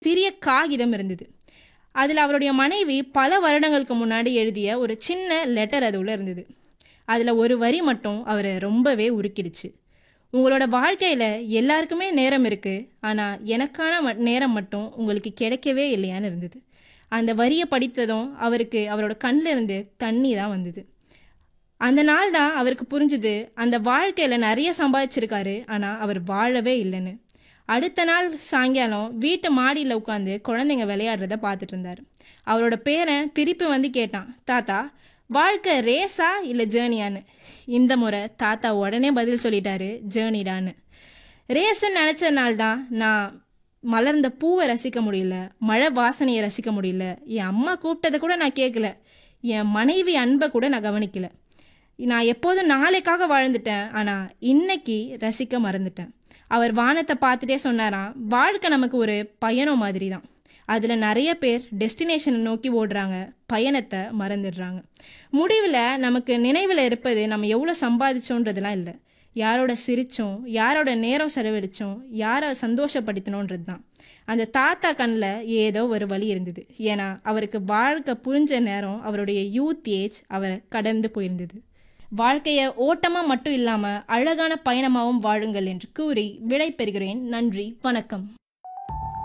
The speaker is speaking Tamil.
சிறிய காகிதம் இருந்தது அதில் அவருடைய மனைவி பல வருடங்களுக்கு முன்னாடி எழுதிய ஒரு சின்ன லெட்டர் அது உள்ள இருந்தது அதில் ஒரு வரி மட்டும் அவரை ரொம்பவே உருக்கிடுச்சு உங்களோட வாழ்க்கையில் எல்லாருக்குமே நேரம் இருக்குது ஆனால் எனக்கான ம- நேரம் மட்டும் உங்களுக்கு கிடைக்கவே இல்லையான்னு இருந்தது அந்த வரியை படித்ததும் அவருக்கு அவரோட கண்ணில் இருந்து தண்ணி தான் வந்தது அந்த நாள் தான் அவருக்கு புரிஞ்சுது அந்த வாழ்க்கையில் நிறைய சம்பாதிச்சிருக்காரு ஆனால் அவர் வாழவே இல்லைன்னு அடுத்த நாள் சாயங்காலம் வீட்டு மாடியில் உட்காந்து குழந்தைங்க விளையாடுறத பார்த்துட்டு இருந்தார் அவரோட பேரன் திருப்பி வந்து கேட்டான் தாத்தா வாழ்க்கை ரேஸா இல்லை ஜேர்னியான்னு இந்த முறை தாத்தா உடனே பதில் சொல்லிட்டாரு ஜேர்னிடான்னு ரேஸ்ன்னு நினச்சதுனால தான் நான் மலர்ந்த பூவை ரசிக்க முடியல மழை வாசனையை ரசிக்க முடியல என் அம்மா கூப்பிட்டதை கூட நான் கேட்கல என் மனைவி அன்பை கூட நான் கவனிக்கல நான் எப்போதும் நாளைக்காக வாழ்ந்துட்டேன் ஆனால் இன்னைக்கு ரசிக்க மறந்துட்டேன் அவர் வானத்தை பார்த்துட்டே சொன்னாராம் வாழ்க்கை நமக்கு ஒரு பயணம் மாதிரி தான் அதில் நிறைய பேர் டெஸ்டினேஷனை நோக்கி ஓடுறாங்க பயணத்தை மறந்துடுறாங்க முடிவில் நமக்கு நினைவில் இருப்பது நம்ம எவ்வளோ சம்பாதிச்சோன்றதெல்லாம் இல்லை யாரோட சிரிச்சோம் யாரோட நேரம் செலவழிச்சோம் யாரை சந்தோஷப்படுத்தினோன்றது தான் அந்த தாத்தா கண்ணில் ஏதோ ஒரு வழி இருந்தது ஏன்னா அவருக்கு வாழ்க்கை புரிஞ்ச நேரம் அவருடைய யூத் ஏஜ் அவரை கடந்து போயிருந்தது வாழ்க்கையை ஓட்டமாக மட்டும் இல்லாமல் அழகான பயணமாகவும் வாழுங்கள் என்று கூறி விடை பெறுகிறேன் நன்றி வணக்கம்